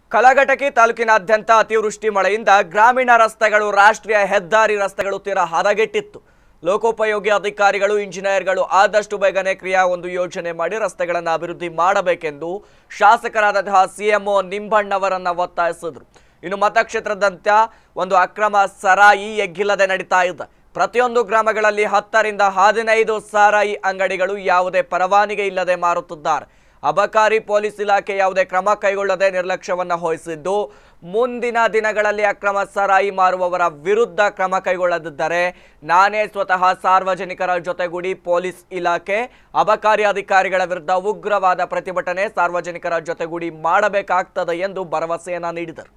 ಕಲಘಟಕಿ ತಾಲೂಕಿನಾದ್ಯಂತ ಅತಿವೃಷ್ಟಿ ಮಳೆಯಿಂದ ಗ್ರಾಮೀಣ ರಸ್ತೆಗಳು ರಾಷ್ಟ್ರೀಯ ಹೆದ್ದಾರಿ ರಸ್ತೆಗಳು ತೀರಾ ಹದಗೆಟ್ಟಿತ್ತು ಲೋಕೋಪಯೋಗಿ ಅಧಿಕಾರಿಗಳು ಇಂಜಿನಿಯರ್ಗಳು ಆದಷ್ಟು ಬೇಗನೆ ಕ್ರಿಯಾ ಒಂದು ಯೋಜನೆ ಮಾಡಿ ರಸ್ತೆಗಳನ್ನು ಅಭಿವೃದ್ಧಿ ಮಾಡಬೇಕೆಂದು ಶಾಸಕರಾದಂತಹ ಸಿಎಂಒ ನಿಂಬಣ್ಣವರನ್ನ ಒತ್ತಾಯಿಸಿದ್ರು ಇನ್ನು ಮತಕ್ಷೇತ್ರದಂತ ಒಂದು ಅಕ್ರಮ ಸರಾಯಿ ಎಗ್ಗಿಲ್ಲದೆ ನಡೀತಾ ಇದೆ ಪ್ರತಿಯೊಂದು ಗ್ರಾಮಗಳಲ್ಲಿ ಹತ್ತರಿಂದ ಹದಿನೈದು ಸಾರಾಯಿ ಅಂಗಡಿಗಳು ಯಾವುದೇ ಪರವಾನಗಿ ಇಲ್ಲದೆ ಮಾರುತ್ತಿದ್ದಾರೆ ಅಬಕಾರಿ ಪೊಲೀಸ್ ಇಲಾಖೆ ಯಾವುದೇ ಕ್ರಮ ಕೈಗೊಳ್ಳದೆ ನಿರ್ಲಕ್ಷ್ಯವನ್ನ ವಹಿಸಿದ್ದು ಮುಂದಿನ ದಿನಗಳಲ್ಲಿ ಅಕ್ರಮ ಸರಾಯಿ ಮಾರುವವರ ವಿರುದ್ಧ ಕ್ರಮ ಕೈಗೊಳ್ಳದಿದ್ದರೆ ನಾನೇ ಸ್ವತಃ ಸಾರ್ವಜನಿಕರ ಜೊತೆಗೂಡಿ ಪೊಲೀಸ್ ಇಲಾಖೆ ಅಬಕಾರಿ ಅಧಿಕಾರಿಗಳ ವಿರುದ್ಧ ಉಗ್ರವಾದ ಪ್ರತಿಭಟನೆ ಸಾರ್ವಜನಿಕರ ಜೊತೆಗೂಡಿ ಮಾಡಬೇಕಾಗ್ತದೆ ಎಂದು ಭರವಸೆಯನ್ನ ನೀಡಿದರು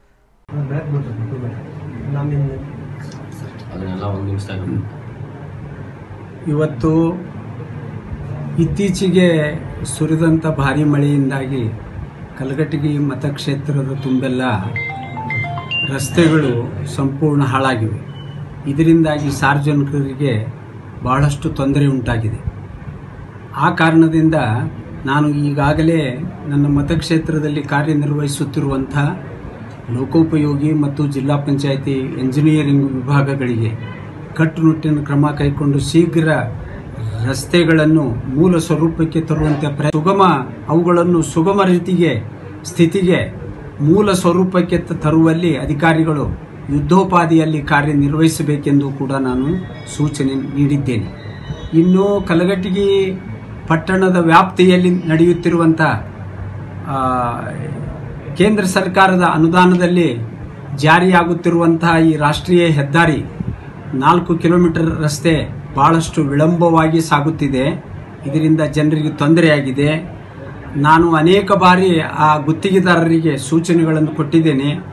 ಅದನ್ನೆಲ್ಲ ಒಂದು ನಿಮಿಷದಾಗ ಇವತ್ತು ಇತ್ತೀಚೆಗೆ ಸುರಿದಂಥ ಭಾರಿ ಮಳೆಯಿಂದಾಗಿ ಕಲಘಟಗಿ ಮತಕ್ಷೇತ್ರದ ತುಂಬೆಲ್ಲ ರಸ್ತೆಗಳು ಸಂಪೂರ್ಣ ಹಾಳಾಗಿವೆ ಇದರಿಂದಾಗಿ ಸಾರ್ವಜನಿಕರಿಗೆ ಬಹಳಷ್ಟು ತೊಂದರೆ ಉಂಟಾಗಿದೆ ಆ ಕಾರಣದಿಂದ ನಾನು ಈಗಾಗಲೇ ನನ್ನ ಮತಕ್ಷೇತ್ರದಲ್ಲಿ ಕಾರ್ಯನಿರ್ವಹಿಸುತ್ತಿರುವಂಥ ಲೋಕೋಪಯೋಗಿ ಮತ್ತು ಜಿಲ್ಲಾ ಪಂಚಾಯಿತಿ ಎಂಜಿನಿಯರಿಂಗ್ ವಿಭಾಗಗಳಿಗೆ ಕಟ್ಟುನಿಟ್ಟಿನ ಕ್ರಮ ಕೈಗೊಂಡು ಶೀಘ್ರ ರಸ್ತೆಗಳನ್ನು ಮೂಲ ಸ್ವರೂಪಕ್ಕೆ ತರುವಂತೆ ಪ್ರ ಸುಗಮ ಅವುಗಳನ್ನು ಸುಗಮ ರೀತಿಗೆ ಸ್ಥಿತಿಗೆ ಮೂಲ ಸ್ವರೂಪಕ್ಕೆ ತ- ತರುವಲ್ಲಿ ಅಧಿಕಾರಿಗಳು ಯುದ್ಧೋಪಾದಿಯಲ್ಲಿ ಕಾರ್ಯನಿರ್ವಹಿಸಬೇಕೆಂದು ಕೂಡ ನಾನು ಸೂಚನೆ ನೀಡಿದ್ದೇನೆ ಇನ್ನು ಕಲಘಟಗಿ ಪಟ್ಟಣದ ವ್ಯಾಪ್ತಿಯಲ್ಲಿ ನಡೆಯುತ್ತಿರುವಂಥ ಆ, ಕೇಂದ್ರ ಸರ್ಕಾರದ ಅನುದಾನದಲ್ಲಿ ಜಾರಿಯಾಗುತ್ತಿರುವಂತಹ ಈ ರಾಷ್ಟ್ರೀಯ ಹೆದ್ದಾರಿ ನಾಲ್ಕು ಕಿಲೋಮೀಟರ್ ರಸ್ತೆ ಬಹಳಷ್ಟು ವಿಳಂಬವಾಗಿ ಸಾಗುತ್ತಿದೆ ಇದರಿಂದ ಜನರಿಗೆ ತೊಂದರೆಯಾಗಿದೆ ನಾನು ಅನೇಕ ಬಾರಿ ಆ ಗುತ್ತಿಗೆದಾರರಿಗೆ ಸೂಚನೆಗಳನ್ನು ಕೊಟ್ಟಿದ್ದೇನೆ